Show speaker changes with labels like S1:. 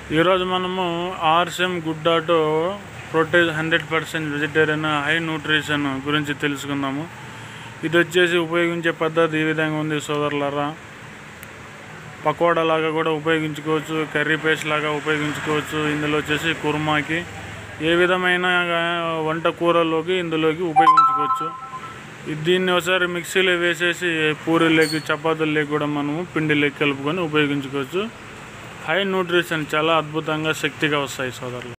S1: ఈరోజు మనము RCM good auto protein hundred percent vegetarian high nutrition గురించి తెలుసుకుందాము ఇది వచ్చేసి ఉపయోగించే పద్ధతి ఈ విధంగా ఉంది సోదరులారా పకోడా లాగా కూడా ఉపయోగించుకోవచ్చు కర్రీ పేస్ట్ లాగా ఉపయోగించుకోవచ్చు ఇందులో వచ్చేసి కుర్మాకి ఏ విధమైన వంట కూరల్లోకి ఇందులోకి ఉపయోగించుకోవచ్చు ఇది దీన్ని ఒకసారి మిక్సీలో వేసేసి పూరీలోకి చపాతీలోకి కూడా మనము పిండిలోకి కలుపుకొని ఉపయోగించుకోవచ్చు హై న్యూట్రిషన్ చాలా అద్భుతంగా శక్తిగా వస్తాయి సోదరులు